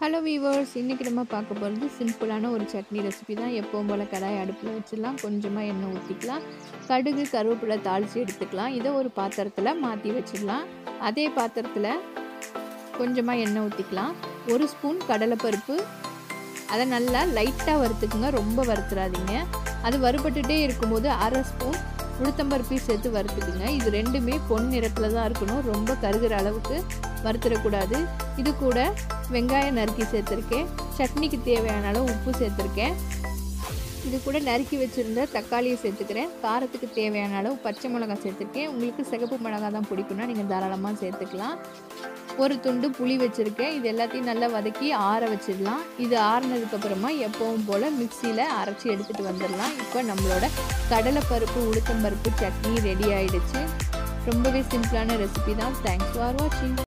hello viewers இன்றைக்கி நம்ம பார்க்க போகிறது சிம்பிளான ஒரு சட்னி ரெசிபி தான் எப்பவும் போல் கடாய் அடுப்பில் வச்சிடலாம் கொஞ்சமாக எண்ணெய் ஊற்றிக்கலாம் கடுகு கருவேப்பிலை தாளித்து எடுத்துக்கலாம் இதை ஒரு பாத்திரத்தில் மாற்றி வச்சிடலாம் அதே பாத்திரத்தில் கொஞ்சமாக எண்ணெய் ஊற்றிக்கலாம் ஒரு ஸ்பூன் கடலைப்பருப்பு அதை நல்லா லைட்டாக வறுத்துக்குங்க ரொம்ப வறுத்துறாதீங்க அது வறுபட்டுட்டே இருக்கும்போது அரை ஸ்பூன் உளுத்தம்பருப்பையும் சேர்த்து வறுத்துக்குங்க இது ரெண்டுமே பொன் நிறத்தில் தான் இருக்கணும் ரொம்ப கருகிற அளவுக்கு வறுத்துடக்கூடாது இது கூட வெங்காயம் நறுக்கி சேர்த்துருக்கேன் சட்னிக்கு தேவையான அளவு உப்பு சேர்த்துருக்கேன் இது கூட நறுக்கி வச்சுருந்த தக்காளியை சேர்த்துக்கிறேன் காரத்துக்கு தேவையான அளவு பச்சை மிளகாய் சேர்த்துருக்கேன் உங்களுக்கு சிகப்பு மிளகாய் தான் பிடிக்கும்னா நீங்கள் தாராளமாக சேர்த்துக்கலாம் ஒரு துண்டு புளி வச்சுருக்கேன் இது எல்லாத்தையும் நல்லா வதக்கி ஆற வச்சிடலாம் இது ஆறினதுக்கப்புறமா எப்பவும் போல் மிக்சியில் அரைச்சி எடுத்துகிட்டு வந்துடலாம் இப்போ நம்மளோட கடலைப்பருப்பு உளுத்தம்பருப்பு சட்னி ரெடி ஆகிடுச்சு ரொம்பவே சிம்பிளான ரெசிபி தான் தேங்க்ஸ் ஃபார் வாட்சிங்